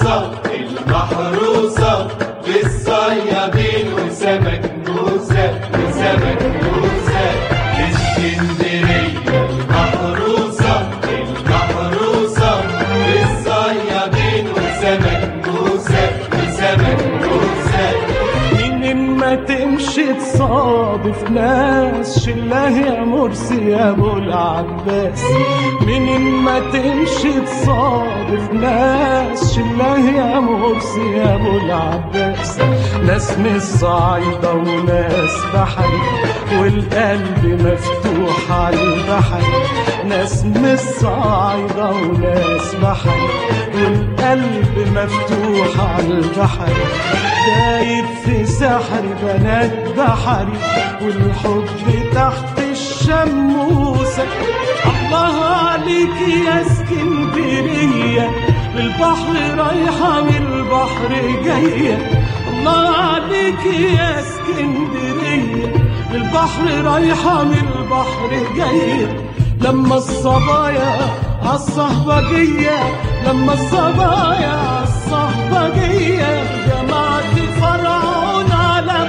المحروسة المحروسة للصيادين وسمك موسى وسمك موسى اسكندرية المحروسة المحروسة للصيادين وسمك موسى وسمك موسى منين ما تمشي تصادف ناس شله يا مرسي يا ابو العباس منين ما تمشي تصادف ناس شله يا مرسي يا ابو العباس ناس من الصعيدة وناس بحري والقلب مفتوح على البحر ناس من الصعيدة وناس بحري والقلب مفتوح على البحر دايب في سحر بنات بحري والحب تحت الشموسة الله عليك يا اسكندرية للبحر رايحة من البحر جاية الله عليك يا اسكندرية للبحر رايحة من البحر جاية لما الصبايا عالصهبجية لما الصبايا عالصهبجية جمعت فرعون على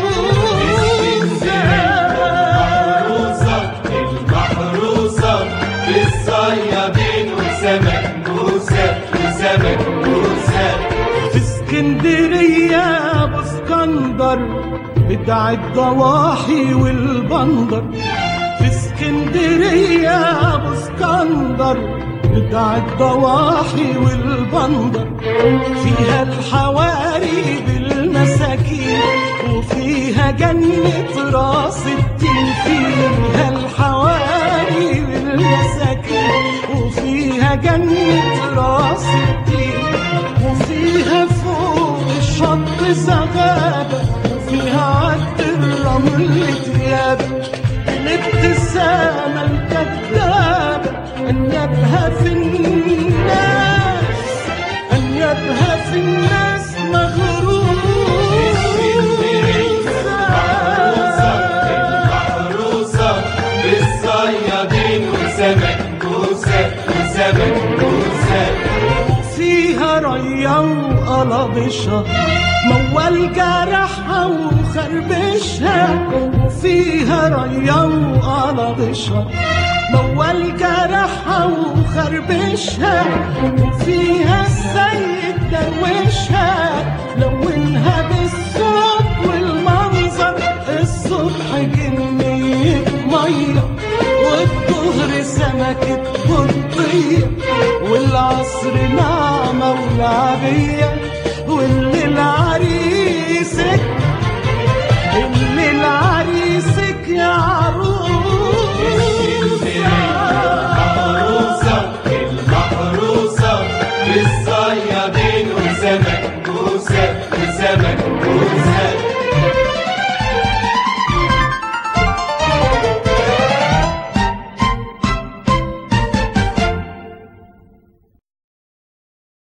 المحروسة المحروسة للصيادين وسمك موسى وسمك موسى في اسكندرية ابو اسكندر بتاع الضواحي والبندر في اسكندرية ابو اسكندر بتاع الضواحي والبندر فيها الحواري بالمساكين وفيها جنة راس التين فيها الحواري بالمساكين وفيها جنة راس التين وفيها فوق الشط زغابة وفيها عد الرمل ثياب الابتسامة الكذابة أنيابها في الناس أنيابها في الناس المحروسة للصيادين وسمك موسى وسمك موسى فيها ريا وقلبشها موال جرحها وخربشها وفيها ريا وقلبشها موال جرحها وخربشها وفيها السيد دروشها لونها بالصوت والمنظر الصبح جنية مية والظهر سمكة بطية والعصر نعمة ولعبية